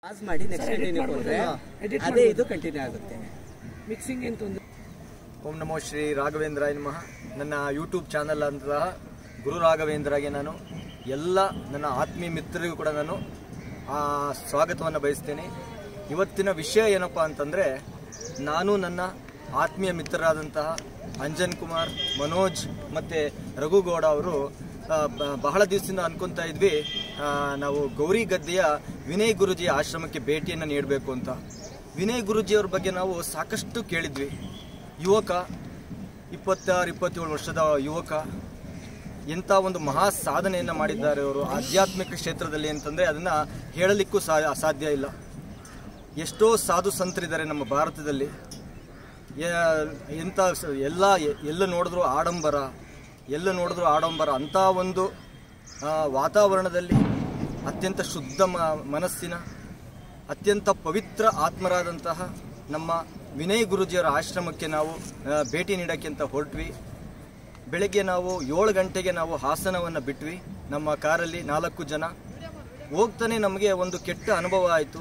Pass ಮಾಡಿ next continue ಕೊಟ್ರೆ ಅದೇ ಇದು ಕಂಟಿನ್ಯೂ ಆಗುತ್ತೆ ಮಿಕ್ಸಿಂಗ್ ಏನು ತೊಂದರೆ ಓಂ ನಮೋ ಶ್ರೀ ರಾಘವೇಂದ್ರಾಯ ನಮಃ ನನ್ನ ಯೂಟ್ಯೂಬ್ ಚಾನಲ್ ಅಂತಹ ಗುರು ರಾಘವೇಂದ್ರಗೆ ನಾನು ಎಲ್ಲ ನನ್ನ ಆತ್ಮೀಯ ಮಿತ್ರರಿಗೂ ಕೂಡ ನಾನು ಆ, ಸ್ವಾಗತವನ್ನು ಬಯಸ್ತೇನೆ ಇವತ್ತಿನ ವಿಷಯ ಏನಪ್ಪ ಅಂತಂದರೆ ನಾನು ನನ್ನ ಆತ್ಮೀಯ ಮಿತ್ರರಾದಂತಹ ಅಂಜನ್ ಕುಮಾರ್ ಮನೋಜ್ ಮತ್ತು ರಘುಗೌಡ ಅವರು ಆ, ಬ- ಬಹಳ ದಿವಸದಿಂದ ಅನ್ಕೊಂತಾ ಇದ್ವಿ ಆ, ನಾವು ಗೌರಿ ಗದ್ದೆಯ ವಿನಯ್ ಗುರುಜಿಯ ಆಶ್ರಮಕ್ಕೆ ಭೇಟಿಯನ್ನು ನೀಡಬೇಕು ಅಂತ ವಿನಯ್ ಗುರುಜಿಯವ್ರ ಬಗ್ಗೆ ನಾವು ಸಾಕಷ್ಟು ಕೇಳಿದ್ವಿ ಯುವಕ ಇಪ್ಪತ್ತಾರು ಇಪ್ಪತ್ತೇಳು ವರ್ಷದ ಯುವಕ ಎಂಥ ಒಂದು ಮಹಾ ಸಾಧನೆಯನ್ನು ಮಾಡಿದ್ದಾರೆ ಅವರು ಆಧ್ಯಾತ್ಮಿಕ ಕ್ಷೇತ್ರದಲ್ಲಿ ಅಂತಂದರೆ ಅದನ್ನು ಹೇಳಲಿಕ್ಕೂ ಸಾ ಸಾಧ್ಯ ಇಲ್ಲ ಎಷ್ಟೋ ಸಾಧು ಸಂತರಿದ್ದಾರೆ ನಮ್ಮ ಭಾರತದಲ್ಲಿ ಯ- ಎಂಥ ಸ- ಎಲ್ಲ ಎಲ್ಲ ನೋಡಿದ್ರು ಆಡಂಬರ ಎಲ್ಲ ನೋಡಿದ್ರು ಆಡಂಬರ ಅಂಥ ಒಂದು ಆ, ವಾತಾವರಣದಲ್ಲಿ ಅತ್ಯಂತ ಶುದ್ಧ ಮ- ಮನಸ್ಸಿನ ಅತ್ಯಂತ ಪವಿತ್ರ ಆತ್ಮರಾದಂತಹ ನಮ್ಮ ವಿನಯ್ ಗುರುಜಿಯವರ ಆಶ್ರಮಕ್ಕೆ ನಾವು ಆ, ಭೇಟಿ ನೀಡೋಕ್ಕೆ ಅಂತ ಹೊರಟ್ವಿ ಬೆಳಗ್ಗೆ ನಾವು ಏಳು ಗಂಟೆಗೆ ನಾವು ಹಾಸನವನ್ನು ಬಿಟ್ವಿ ನಮ್ಮ ಕಾರಲ್ಲಿ ನಾಲ್ಕು ಜನ ಹೋಗ್ತಾನೆ ನಮಗೆ ಒಂದು ಕೆಟ್ಟ ಅನುಭವ ಆಯಿತು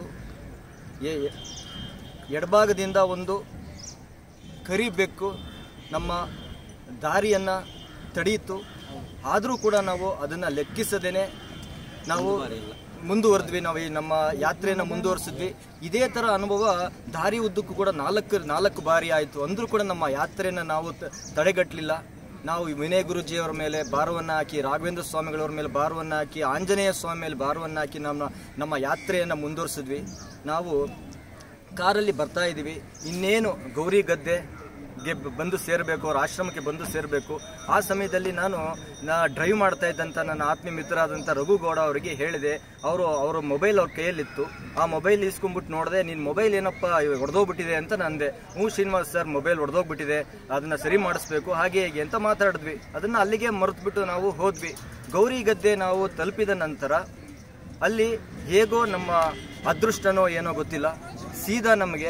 ಎಡಭಾಗದಿಂದ ಒಂದು ಕರಿಬೇಕು ನಮ್ಮ ದಾರಿಯನ್ನು ತಡೆಯಿತು ಆದರೂ ಕೂಡ ನಾವು ಅದನ್ನು ಲೆಕ್ಕಿಸದೇನೆ ನಾವು ಮುಂದುವರೆದ್ವಿ ನಾವು ಈ ನಮ್ಮ ಯಾತ್ರೆಯನ್ನು ಮುಂದುವರಿಸಿದ್ವಿ ಇದೇ ಥರ ಅನುಭವ ದಾರಿ ಉದ್ದಕ್ಕೂ ಕೂಡ ನಾಲ್ಕು ನಾಲ್ಕು ಬಾರಿ ಆಯಿತು ಅಂದರೂ ಕೂಡ ನಮ್ಮ ಯಾತ್ರೆಯನ್ನು ನಾವು ತ- ತಡೆಗಟ್ಟಲಿಲ್ಲ ನಾವು ಈ ವಿನಯ್ ಗುರುಜಿಯವರ ಮೇಲೆ ಭಾರವನ್ನು ಹಾಕಿ ರಾಘವೇಂದ್ರ ಸ್ವಾಮಿಗಳವ್ರ ಮೇಲೆ ಭಾರವನ್ನು ಹಾಕಿ ಆಂಜನೇಯ ಸ್ವಾಮಿ ಮೇಲೆ ಭಾರವನ್ನು ಹಾಕಿ ನಮ್ಮ ನಮ್ಮ ಯಾತ್ರೆಯನ್ನು ಮುಂದುವರಿಸಿದ್ವಿ ನಾವು ಕಾರಲ್ಲಿ ಬರ್ತಾ ಇದ್ದೀವಿ ಇನ್ನೇನು ಗೌರಿ ಗದ್ದೆ ಗೆ ಬಂದು ಸೇರಬೇಕು ಅವ್ರ ಆಶ್ರಮಕ್ಕೆ ಬಂದು ಸೇರಬೇಕು ಆ ಸಮಯದಲ್ಲಿ ನಾನು ನಾ ಡ್ರೈವ್ ಮಾಡ್ತಾ ಇದ್ದಂಥ ನನ್ನ ಆತ್ಮೀಯ ಮಿತ್ರರಾದಂಥ ರಘುಗೌಡ ಅವರಿಗೆ ಹೇಳಿದೆ ಅವರು ಅವರ ಮೊಬೈಲ್ ಅವ್ರ ಕೈಯಲ್ಲಿತ್ತು ಆ ಮೊಬೈಲ್ ಇಸ್ಕೊಂಡ್ಬಿಟ್ಟು ನೋಡಿದೆ ನಿನ್ನ ಮೊಬೈಲ್ ಏನಪ್ಪ ಇವಾಗ ಹೊಡೆದೋಗ್ಬಿಟ್ಟಿದೆ ಅಂತ ನಂದೆ ಹ್ಞೂ ಶ್ರೀನಿವಾಸ್ ಸರ್ ಮೊಬೈಲ್ ಹೊಡೆದೋಗ್ಬಿಟ್ಟಿದೆ ಅದನ್ನು ಸರಿ ಮಾಡಿಸ್ಬೇಕು ಹಾಗೆ ಹೀಗೆ ಅಂತ ಮಾತಾಡಿದ್ವಿ ಅದನ್ನು ಅಲ್ಲಿಗೆ ಮರೆತುಬಿಟ್ಟು ನಾವು ಹೋದ್ವಿ ಗೌರಿ ಗದ್ದೆ ನಾವು ತಲುಪಿದ ನಂತರ ಅಲ್ಲಿ ಹೇಗೋ ನಮ್ಮ ಅದೃಷ್ಟನೋ ಏನೋ ಗೊತ್ತಿಲ್ಲ ಸೀದಾ ನಮಗೆ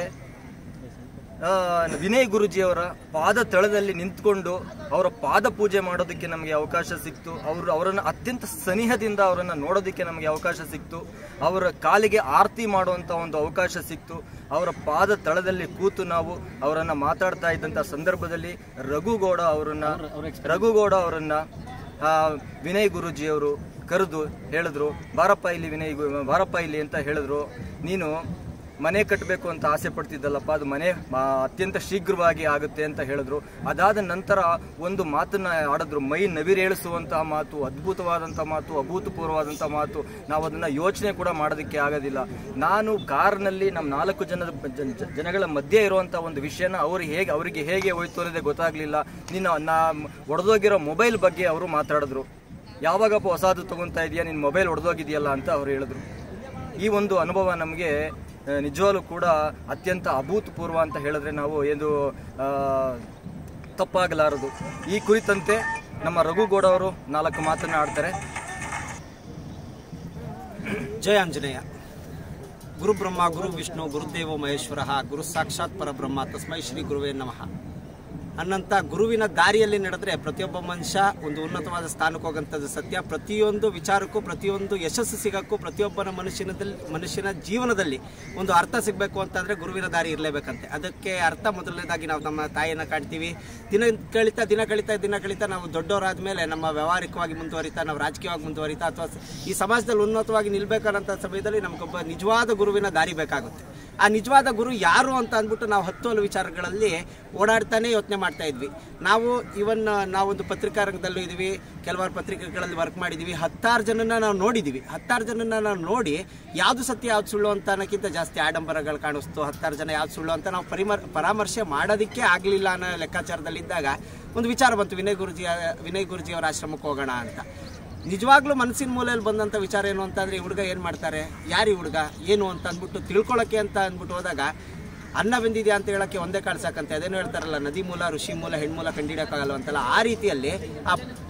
ಆ, ವಿನಯ್ ಗುರುಜಿಯವರ ಪಾದ ತಳದಲ್ಲಿ ನಿಂತ್ಕೊಂಡು ಅವರ ಪಾದ ಪೂಜೆ ಮಾಡೋದಕ್ಕೆ ನಮಗೆ ಅವಕಾಶ ಸಿಕ್ತು ಅವರು ಅವರನ್ನು ಅತ್ಯಂತ ಸನಿಹದಿಂದ ಅವರನ್ನು ನೋಡೋದಕ್ಕೆ ನಮಗೆ ಅವಕಾಶ ಸಿಕ್ತು ಅವರ ಕಾಲಿಗೆ ಆರತಿ ಮಾಡುವಂಥ ಒಂದು ಅವಕಾಶ ಸಿಕ್ತು ಅವರ ಪಾದ ತಳದಲ್ಲಿ ಕೂತು ನಾವು ಅವರನ್ನು ಮಾತಾಡ್ತಾ ಇದ್ದಂಥ ಸಂದರ್ಭದಲ್ಲಿ ರಘುಗೌಡ ಅವರನ್ನು ರಘುಗೌಡ ಅವರನ್ನು ಆ, ವಿನಯ್ ಗುರುಜಿಯವರು ಕರೆದು ಹೇಳಿದ್ರು ಬಾರಪ್ಪ ಇಲ್ಲಿ ವಿನಯ್ ಗು- ಬಾರಪ್ಪ ಇಲ್ಲಿ ಅಂತ ಹೇಳಿದ್ರು ನೀನು ಮನೆ ಕಟ್ಟಬೇಕು ಅಂತ ಆಸೆ ಪಡ್ತಿದ್ದಲ್ಲಪ್ಪ ಅದು ಮನೆ ಆ, ಅತ್ಯಂತ ಶೀಘ್ರವಾಗಿ ಆಗುತ್ತೆ ಅಂತ ಹೇಳಿದ್ರು ಅದಾದ ನಂತರ ಒಂದು ಮಾತನ್ನ ಆಡಿದ್ರು ಮೈ ನವಿರೇಳಿಸುವಂತಹ ಮಾತು ಅದ್ಭುತವಾದಂಥ ಮಾತು ಅಭೂತಪೂರ್ವವಾದಂಥ ಮಾತು ನಾವು ಅದನ್ನು ಯೋಚನೆ ಕೂಡ ಮಾಡೋದಕ್ಕೆ ಆಗೋದಿಲ್ಲ ನಾನು ಕಾರ್ನಲ್ಲಿ ನಮ್ಮ ನಾಲ್ಕು ಜನದ ಜನ- ಜನ- ಜನಗಳ ಮಧ್ಯೆ ಇರುವಂಥ ಒಂದು ವಿಷಯನ ಅವ್ರು ಹೇಗೆ ಅವರಿಗೆ ಹೇಗೆ ಹೋಯ್ತು ಅನ್ನೋದೇ ಗೊತ್ತಾಗಲಿಲ್ಲ ನೀನು ನಾ ಒಡೆದೋಗಿರೋ ಮೊಬೈಲ್ ಬಗ್ಗೆ ಅವರು ಮಾತಾಡಿದ್ರು ಯಾವಾಗಪ್ಪ ಹೊಸದು ತಗೊಂತಾ ಇದೆಯಾ ನಿನ್ನ ಮೊಬೈಲ್ ಒಡೆದೋಗಿದೆಯಲ್ಲ ಅಂತ ಅವ್ರು ಹೇಳಿದ್ರು ಈ ಒಂದು ಅನುಭವ ನಮಗೆ ಆ, ನಿಜವಾಗ್ಲೂ ಕೂಡ ಅತ್ಯಂತ ಅಭೂತಪೂರ್ವ ಅಂತ ಹೇಳಿದ್ರೆ ನಾವು ಏನು ಆ, ತಪ್ಪಾಗಲಾರದು ಈ ಕುರಿತಂತೆ ನಮ್ಮ ರಘುಗೌಡ ಅವರು ನಾಲ್ಕು ಮಾತನ್ನ ಆಡ್ತಾರೆ ಜಯ ಆಂಜನೇಯ ಗುರು ಬ್ರಹ್ಮ ಗುರು ವಿಷ್ಣು ಗುರುದೇವ ಮಹೇಶ್ವರ ಗುರು ಸಾಕ್ಷಾತ್ ಪರಬ್ರಹ್ಮ ತಸ್ಮೈ ಶ್ರೀ ಗುರುವೇ ನಮಃ ಅನ್ನಂಥ ಗುರುವಿನ ದಾರಿಯಲ್ಲಿ ನಡೆದ್ರೆ ಪ್ರತಿಯೊಬ್ಬ ಮನುಷ್ಯ ಒಂದು ಉನ್ನತವಾದ ಸ್ಥಾನಕ್ಕೆ ಹೋಗಂಥದ್ದು ಸತ್ಯ ಪ್ರತಿಯೊಂದು ವಿಚಾರಕ್ಕೂ ಪ್ರತಿಯೊಂದು ಯಶಸ್ಸು ಸಿಗಕ್ಕೂ ಪ್ರತಿಯೊಬ್ಬನ ಮನುಷ್ಯನದಲ್ಲಿ ಮನುಷ್ಯನ ಜೀವನದಲ್ಲಿ ಒಂದು ಅರ್ಥ ಸಿಗಬೇಕು ಅಂತಂದರೆ ಗುರುವಿನ ದಾರಿ ಇರಲೇಬೇಕಂತೆ ಅದಕ್ಕೆ ಅರ್ಥ ಮೊದಲನೇದಾಗಿ ನಾವು ನಮ್ಮ ತಾಯಿಯನ್ನು ಕಾಣ್ತೀವಿ ದಿನ ಕಳಿತಾ ದಿನ ಕಳಿತಾ ದಿನ ಕಳಿತಾ ನಾವು ದೊಡ್ಡವರಾದ ಮೇಲೆ ನಮ್ಮ ವ್ಯಾವಹಾರಿಕವಾಗಿ ಮುಂದುವರಿತಾ ನಾವು ರಾಜಕೀಯವಾಗಿ ಮುಂದುವರಿತಾ ಅಥವಾ ಈ ಸಮಾಜದಲ್ಲಿ ಉನ್ನತವಾಗಿ ನಿಲ್ಬೇಕನ್ನಂಥ ಸಮಯದಲ್ಲಿ ನಮಗೊಬ್ಬ ನಿಜವಾದ ಗುರುವಿನ ದಾರಿ ಬೇಕಾಗುತ್ತೆ ಆ ನಿಜವಾದ ಗುರು ಯಾರು ಅಂತ ಅಂದ್ಬಿಟ್ಟು ನಾವು ಹತ್ತು ಹಲವು ವಿಚಾರಗಳಲ್ಲಿ ಓಡಾಡ್ತಾನೆ ಯೋಚನೆ ಮಾಡ್ತಾ ಇದ್ವಿ ನಾವು ಇವನ್ ನಾವೊಂದು ಪತ್ರಿಕಾ ರಂಗದಲ್ಲೂ ಇದ್ದೀವಿ ಕೆಲವಾರು ಪತ್ರಿಕೆಗಳಲ್ಲಿ ವರ್ಕ್ ಮಾಡಿದ್ದೀವಿ ಹತ್ತಾರು ಜನನ ನಾವು ನೋಡಿದ್ದೀವಿ ಹತ್ತಾರು ಜನನ ನಾವು ನೋಡಿ ಯಾವುದು ಸತ್ಯ ಯಾವ್ದು ಸುಳ್ಳು ಅಂತ ಅನ್ನೋಕ್ಕಿಂತ ಜಾಸ್ತಿ ಆಡಂಬರಗಳು ಕಾಣಿಸ್ತು ಹತ್ತಾರು ಜನ ಯಾವ್ದು ಸುಳ್ಳು ಅಂತ ನಾವು ಪರಿಮರ್ ಪರಾಮರ್ಶೆ ಮಾಡೋದಕ್ಕೆ ಆಗಲಿಲ್ಲ ಅನ್ನೋ ಲೆಕ್ಕಾಚಾರದಲ್ಲಿದ್ದಾಗ ಒಂದು ವಿಚಾರ ಬಂತು ವಿನಯ್ ಗುರುಜಿ ವಿನಯ್ ಗುರುಜಿ ಅವರ ಆಶ್ರಮಕ್ಕೆ ಹೋಗೋಣ ಅಂತ ನಿಜವಾಗ್ಲೂ ಮನಸ್ಸಿನ ಮೂಲೆಯಲ್ಲಿ ಬಂದಂಥ ವಿಚಾರ ಏನು ಅಂತಂದರೆ ಈ ಹುಡುಗ ಏನು ಮಾಡ್ತಾರೆ ಯಾರು ಈ ಹುಡುಗ ಏನು ಅಂತ ಅಂದ್ಬಿಟ್ಟು ತಿಳ್ಕೊಳ್ಳೋಕ್ಕೆ ಅಂತ ಅಂದ್ಬಿಟ್ಟು ಹೋದಾಗ ಅನ್ನ ಬೆಂದಿದ್ಯಾ ಅಂತ ಹೇಳೋಕ್ಕೆ ಒಂದೇ ಕಾಳು ಸಾಕಂತೆ ಅದೇನು ಹೇಳ್ತಾರಲ್ಲ ನದಿ ಮೂಲ ಋಷಿ ಮೂಲ ಹೆಣ್ಮೂಲ ಕಂಡಿಡಿಯೋಕ್ಕಾಗಲ್ಲ ಅಂತಲ್ಲ ಆ ರೀತಿಯಲ್ಲಿ ಆ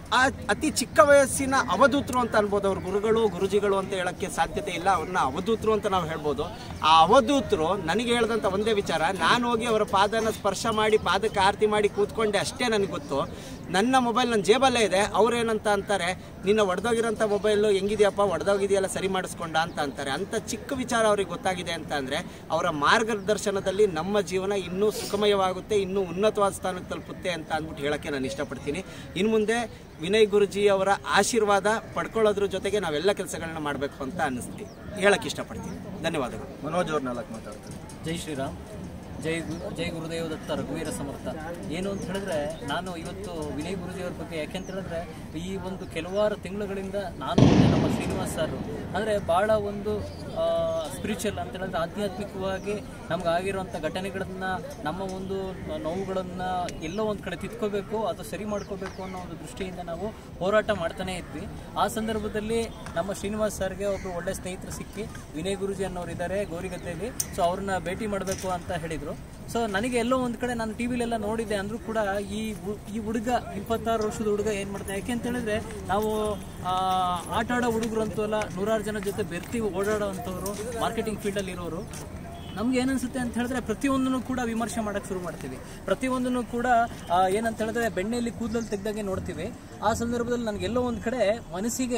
ಆ ಅತಿ ಚಿಕ್ಕ ವಯಸ್ಸಿನ ಅವಧೂತರು ಅಂತ ಅನ್ಬೋದು ಅವ್ರ ಗುರುಗಳು ಗುರುಜಿಗಳು ಅಂತ ಹೇಳಕ್ಕೆ ಸಾಧ್ಯತೆ ಇಲ್ಲ ಅವ್ರನ್ನ ಅವಧೂತರು ಅಂತ ನಾವು ಹೇಳ್ಬೋದು ಆ ಅವಧೂತರು ನನಗೆ ಹೇಳ್ದಂಥ ಒಂದೇ ವಿಚಾರ ನಾನು ಹೋಗಿ ಅವರ ಪಾದನ ಸ್ಪರ್ಶ ಮಾಡಿ ಪಾದಕ್ಕೆ ಆರತಿ ಮಾಡಿ ಕೂತ್ಕೊಂಡೆ ಅಷ್ಟೇ ನನಗೆ ಗೊತ್ತು ನನ್ನ ಮೊಬೈಲ್ ನನ್ನ ಜೇಬಲ್ಲೇ ಇದೆ ಅವ್ರೇನಂತ ಅಂತಾರೆ ನಿನ್ನ ಒಡೆದೋಗಿರೋಂಥ ಮೊಬೈಲು ಹೆಂಗಿದೆಯಪ್ಪ ಒಡೆದೋಗಿದೆಯಲ್ಲ ಸರಿ ಮಾಡಿಸ್ಕೊಂಡ ಅಂತ ಅಂತಾರೆ ಅಂಥ ಚಿಕ್ಕ ವಿಚಾರ ಅವ್ರಿಗೆ ಗೊತ್ತಾಗಿದೆ ಅಂತ ಅಂದರೆ ಅವರ ಮಾರ್ಗದರ್ಶನದಲ್ಲಿ ನಮ್ಮ ಜೀವನ ಇನ್ನೂ ಸುಖಮಯವಾಗುತ್ತೆ ಇನ್ನೂ ಉನ್ನತವಾದ ಸ್ಥಾನಕ್ಕೆ ತಲುಪುತ್ತೆ ಅಂತ ಅಂದ್ಬಿಟ್ಟು ಹೇಳಕ್ಕೆ ನಾನು ಇಷ್ಟಪಡ್ತೀನಿ ಇನ್ನು ಮುಂದೆ ವಿನಯ್ ಗುರುಜಿ ಅವರ ಆಶೀರ್ವಾದ ಪಡ್ಕೊಳ್ಳೋದ್ರ ಜೊತೆಗೆ ನಾವೆಲ್ಲ ಕೆಲಸಗಳನ್ನ ಮಾಡಬೇಕು ಅಂತ ಅನ್ನಿಸ್ತೀವಿ ಹೇಳಕ್ಕೆ ಇಷ್ಟಪಡ್ತೀನಿ ಧನ್ಯವಾದಗಳು ಮನೋಜ್ ಅವ್ರ ನಾಲ್ಕು ಮಾತಾಡ್ತಾರೆ ಜೈ ಶ್ರೀರಾಮ್ ಜೈ ಗು ಜೈ ಗುರುದೇವ ದತ್ತ ರಘುವೀರ ಸಮರ್ಥ ಏನು ಅಂತ ಹೇಳಿದ್ರೆ ನಾನು ಇವತ್ತು ವಿನಯ್ ಗುರುಜಿಯವ್ರ ಬಗ್ಗೆ ಯಾಕೆಂತ ಹೇಳಿದ್ರೆ ಈ ಒಂದು ಕೆಲವಾರು ತಿಂಗಳುಗಳಿಂದ ನಾನು ಮತ್ತು ನಮ್ಮ ಶ್ರೀನಿವಾಸ್ ಸರ್ ಅಂದರೆ ಭಾಳ ಒಂದು ಸ್ಪಿರಿಚುವಲ್ ಅಂತ ಹೇಳಿದ್ರೆ ಆಧ್ಯಾತ್ಮಿಕವಾಗಿ ನಮ್ಗೆ ಆಗಿರುವಂಥ ಘಟನೆಗಳನ್ನ ನಮ್ಮ ಒಂದು ನೋವುಗಳನ್ನು ಎಲ್ಲೋ ಒಂದು ಕಡೆ ತಿದ್ಕೋಬೇಕು ಅದು ಸರಿ ಮಾಡ್ಕೋಬೇಕು ಅನ್ನೋ ಒಂದು ದೃಷ್ಟಿಯಿಂದ ನಾವು ಹೋರಾಟ ಮಾಡ್ತಾನೆ ಇದ್ವಿ ಆ ಸಂದರ್ಭದಲ್ಲಿ ನಮ್ಮ ಶ್ರೀನಿವಾಸ್ ಸರ್ಗೆ ಒಬ್ಬರು ಒಳ್ಳೆ ಸ್ನೇಹಿತರು ಸಿಕ್ಕಿ ವಿನಯ್ ಗುರುಜಿ ಅನ್ನೋರು ಇದ್ದಾರೆ ಗೌರಿಗದ್ದೆಯಲ್ಲಿ ಸೊ ಅವ್ರನ್ನ ಭೇಟಿ ಮಾಡಬೇಕು ಅಂತ ಹೇಳಿದರು ಸೊ ನನಗೆ ಎಲ್ಲೋ ಒಂದು ಕಡೆ ನಾನು ಟಿ ವಿಲೆಲ್ಲ ನೋಡಿದ್ದೆ ಅಂದರೂ ಕೂಡ ಈ ಹು- ಈ ಹುಡುಗ ಇಪ್ಪತ್ತಾರು ವರ್ಷದ ಹುಡುಗ ಏನು ಮಾಡ್ತಾನೆ ಯಾಕೆ ಅಂತ ಹೇಳಿದ್ರೆ ನಾವು ಆ, ಆಟ ಆಡೋ ಹುಡುಗರು ಅಂತೂ ಅಲ್ಲ ನೂರಾರು ಜನ ಜೊತೆ ಬೆರ್ತೀವಿ ಓಡಾಡೋ ಅಂಥವ್ರು ಮಾರ್ಕೆಟಿಂಗ್ ಫೀಲ್ಡಲ್ಲಿ ಇರೋರು ನಮ್ಗೆ ಏನನ್ಸುತ್ತೆ ಅಂತ ಹೇಳಿದ್ರೆ ಪ್ರತಿಯೊಂದನ್ನು ಕೂಡ ವಿಮರ್ಶೆ ಮಾಡಕ್ಕೆ ಶುರು ಮಾಡ್ತೀವಿ ಪ್ರತಿಯೊಂದನ್ನು ಕೂಡ ಆ, ಏನಂತ ಹೇಳಿದ್ರೆ ಬೆಣ್ಣೆಯಲ್ಲಿ ಕೂದಲಲ್ಲಿ ತೆಗ್ದಾಗೆ ನೋಡ್ತೀವಿ ಆ ಸಂದರ್ಭದಲ್ಲಿ ನನಗೆಲ್ಲೋ ಒಂದು ಕಡೆ ಮನಸ್ಸಿಗೆ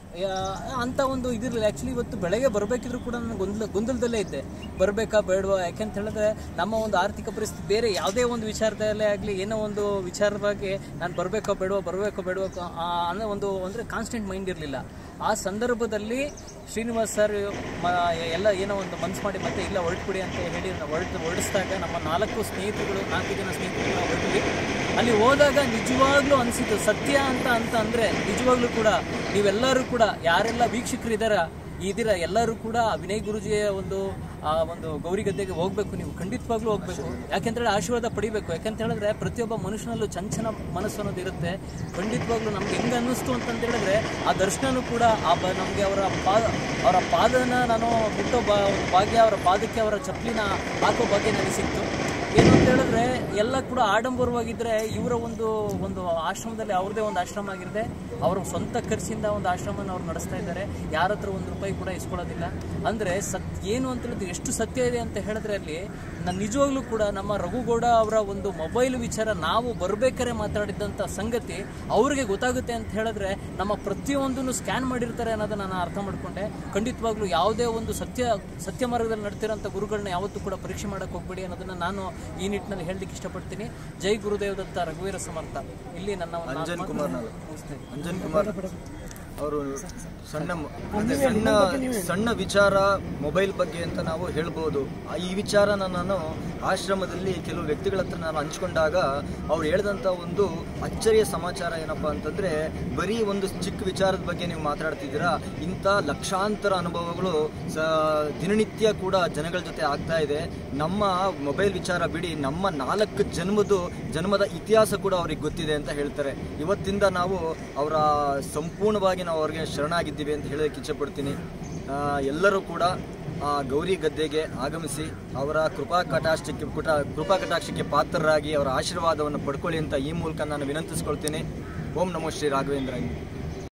ಯಾ- ಅಂತ ಒಂದು ಇದಿರಲಿಲ್ಲ ಆ್ಯಕ್ಚುಲಿ ಇವತ್ತು ಬೆಳಗ್ಗೆ ಬರಬೇಕಿದ್ರು ಕೂಡ ನಾನು ಗೊಂದಲ ಗೊಂದಲದಲ್ಲೇ ಇದ್ದೆ ಬರಬೇಕಾ ಬೇಡವಾ ಯಾಕೆಂತ ಹೇಳಿದ್ರೆ ನಮ್ಮ ಒಂದು ಆರ್ಥಿಕ ಪರಿಸ್ಥಿತಿ ಬೇರೆ ಯಾವುದೇ ಒಂದು ವಿಚಾರದಲ್ಲೇ ಆಗಲಿ ಏನೋ ಒಂದು ವಿಚಾರವಾಗಿ ನಾನು ಬರಬೇಕೋ ಬೇಡವಾ ಬರಬೇಕೋ ಬೇಡವಾ ಆ, ಅನ್ನೋ ಒಂದು ಅಂದರೆ ಕಾನ್ಸ್ಟೆಂಟ್ ಮೈಂಡ್ ಇರಲಿಲ್ಲ ಆ ಸಂದರ್ಭದಲ್ಲಿ ಶ್ರೀನಿವಾಸ್ ಸರ್ ಮ ಎಲ್ಲ ಏನೋ ಒಂದು ಮನ್ಸು ಮಾಡಿ ಮತ್ತೆ ಇಲ್ಲ ಹೊರಟ್ಬಿಡಿ ಅಂತ ಹೇಳಿ ಹೊರಟು ಹೊರಡಿಸಿದಾಗ ನಮ್ಮ ನಾಲ್ಕು ಸ್ನೇಹಿತರುಗಳು ನಾಲ್ಕು ಜನ ಸ್ನೇಹಿತರುಗಳು ನಾವು ಹೊರಟ್ವಿ ಅಲ್ಲಿ ಹೋದಾಗ ನಿಜವಾಗ್ಲೂ ಅನಿಸಿತು ಸತ್ಯ ಅಂತ ಅಂತ ಅಂದರೆ ನಿಜವಾಗ್ಲೂ ಕೂಡ ನೀವೆಲ್ಲರೂ ಕೂಡ ಯಾರೆಲ್ಲ ವೀಕ್ಷಕರಿದ್ದಾರ ಇದೀರ ಎಲ್ಲರೂ ಕೂಡ ವಿನಯ್ ಗುರುಜಿಯ ಒಂದು ಆ ಒಂದು ಗೌರಿ ಗದ್ದೆಗೆ ಹೋಗ್ಬೇಕು ನೀವು ಖಂಡಿತವಾಗ್ಲೂ ಹೋಗ್ಬೇಕು ಯಾಕೆಂತೇಳಿ ಆಶೀರ್ವಾದ ಪಡಿಬೇಕು ಯಾಕೆಂತ ಹೇಳಿದ್ರೆ ಪ್ರತಿಯೊಬ್ಬ ಮನುಷ್ಯನಲ್ಲೂ ಚಂಚನ ಮನಸ್ಸು ಅನ್ನೋದು ಇರುತ್ತೆ ಖಂಡಿತವಾಗ್ಲೂ ನಮ್ಗೆ ಹೆಂಗೆ ಅನ್ನಿಸ್ತು ಅಂತ ಹೇಳಿದ್ರೆ ಆ ದರ್ಶನನೂ ಕೂಡ ಆ ಬ ನಮಗೆ ಅವರ ಪಾದ ಅವರ ಪಾದನ ನಾನು ಮುಟ್ಟೋ ಬಾ ಒಂದು ಭಾಗ್ಯ ಅವರ ಪಾದಕ್ಕೆ ಅವರ ಚಪ್ಪಲಿನ ಹಾಕೋ ಭಾಗ್ಯ ನನಗೆ ಸಿಕ್ತು ಏನು ಅಂತ ಹೇಳಿದ್ರೆ ಎಲ್ಲ ಕೂಡ ಆಡಂಬರವಾಗಿದ್ರೆ ಇವರ ಒಂದು ಒಂದು ಆಶ್ರಮದಲ್ಲಿ ಅವ್ರದೇ ಒಂದು ಆಶ್ರಮ ಆಗಿರುತ್ತೆ ಅವರ ಸ್ವಂತ ಖರ್ಚಿಂದ ಒಂದು ಆಶ್ರಮನ ಅವ್ರು ನಡೆಸ್ತಾ ಇದ್ದಾರೆ ಯಾರ ಹತ್ರ ಒಂದು ರೂಪಾಯಿ ಕೂಡ ಇಸ್ಕೊಳ್ಳೋದಿಲ್ಲ ಅಂದರೆ ಸತ್ ಏನು ಅಂತ ಹೇಳಿದ್ರೆ ಎಷ್ಟು ಸತ್ಯ ಇದೆ ಅಂತ ಹೇಳಿದ್ರೆ ಅಲ್ಲಿ ನಾನು ನಿಜವಾಗ್ಲೂ ಕೂಡ ನಮ್ಮ ರಘುಗೌಡ ಅವರ ಒಂದು ಮೊಬೈಲ್ ವಿಚಾರ ನಾವು ಬರ್ಬೇಕಾದ್ರೆ ಮಾತಾಡಿದ್ದಂಥ ಸಂಗತಿ ಅವ್ರಿಗೆ ಗೊತ್ತಾಗುತ್ತೆ ಅಂತ ಹೇಳಿದ್ರೆ ನಮ್ಮ ಪ್ರತಿಯೊಂದನ್ನು ಸ್ಕ್ಯಾನ್ ಮಾಡಿರ್ತಾರೆ ಅನ್ನೋದನ್ನ ನಾನು ಅರ್ಥ ಮಾಡ್ಕೊಂಡೆ ಖಂಡಿತವಾಗ್ಲೂ ಯಾವುದೇ ಒಂದು ಸತ್ಯ ಸತ್ಯ ಮಾರ್ಗದಲ್ಲಿ ನಡ್ತಿರೋಂಥ ಗುರುಗಳನ್ನ ಯಾವತ್ತೂ ಕೂಡ ಪರೀಕ್ಷೆ ಮಾಡಕ್ಕೆ ಹೋಗ್ಬೇಡಿ ಅನ್ನೋದನ್ನ ನಾನು ಈ ನಿಟ್ಟಿನಲ್ಲಿ ಹೇಳಲಿಕ್ಕೆ ಇಷ್ಟಪಡ್ತೀನಿ ಜೈ ಗುರುದೇವ್ ದತ್ತ ರಘುವೀರ ಸಮರ್ಥ ಇಲ್ಲಿ ನನ್ನ ಒಂದು ನಾಲ್ಕು ಅಂಜನ್ ಮಾತು ಕುಮಾರ್ ನಾವು ಮುಗಿಸ್ತೇನೆ. ಅಂಜನ್ ಕುಮಾರ್ ಅವರು ಸಣ್ಣ ಮ- ಅದೇ ಸಣ್ಣ ಸಣ್ಣ ವಿಚಾರ ಮೊಬೈಲ್ ಬಗ್ಗೆ ಅಂತ ನಾವು ಹೇಳ್ಬೋದು ಆ ಈ ವಿಚಾರನ ನಾನು ಆಶ್ರಮದಲ್ಲಿ ಕೆಲವು ವ್ಯಕ್ತಿಗಳ ಹತ್ರ ನಾನು ಹಂಚ್ಕೊಂಡಾಗ ಅವ್ರು ಹೇಳಿದಂಥ ಒಂದು ಅಚ್ಚರಿಯ ಸಮಾಚಾರ ಏನಪ್ಪಾ ಅಂತಂದ್ರೆ ಬರೀ ಒಂದು ಚಿಕ್ಕ ವಿಚಾರದ ಬಗ್ಗೆ ನೀವು ಮಾತಾಡ್ತಿದ್ದೀರಾ ಇಂಥ ಲಕ್ಷಾಂತರ ಅನುಭವಗಳು ಸ ದಿನನಿತ್ಯ ಕೂಡ ಜನಗಳ ಜೊತೆ ಆಗ್ತಾ ಇದೆ ನಮ್ಮ ಮೊಬೈಲ್ ವಿಚಾರ ಬಿಡಿ ನಮ್ಮ ನಾಲ್ಕು ಜನ್ಮದ್ದು ಜನ್ಮದ ಇತಿಹಾಸ ಕೂಡ ಅವ್ರಿಗೆ ಗೊತ್ತಿದೆ ಅಂತ ಹೇಳ್ತಾರೆ ಇವತ್ತಿಂದ ನಾವು ಅವರ ಸಂಪೂರ್ಣವಾಗಿ ನಾವು ಅವ್ರಿಗೆ ಶರಣಾಗಿದ್ದೀವಿ ಅಂತ ಹೇಳೋದಕ್ಕೆ ಇಚ್ಛೆಪಡ್ತೀನಿ ಆ, ಎಲ್ಲರೂ ಕೂಡ ಆ ಗೌರಿ ಗದ್ದೆಗೆ ಆಗಮಿಸಿ ಅವರ ಕೃಪಾ ಕಟಾಕ್ಷಕ್ಕೆ ಕುಟ ಕೃಪಾ ಕಟಾಕ್ಷಕ್ಕೆ ಪಾತ್ರರಾಗಿ ಅವರ ಆಶೀರ್ವಾದವನ್ನು ಪಡ್ಕೊಳ್ಳಿ ಅಂತ ಈ ಮೂಲಕ ನಾನು ವಿನಂತಿಸ್ಕೊಳ್ತೀನಿ ಓಂ ನಮೋ ಶ್ರೀ ರಾಘವೇಂದ್ರ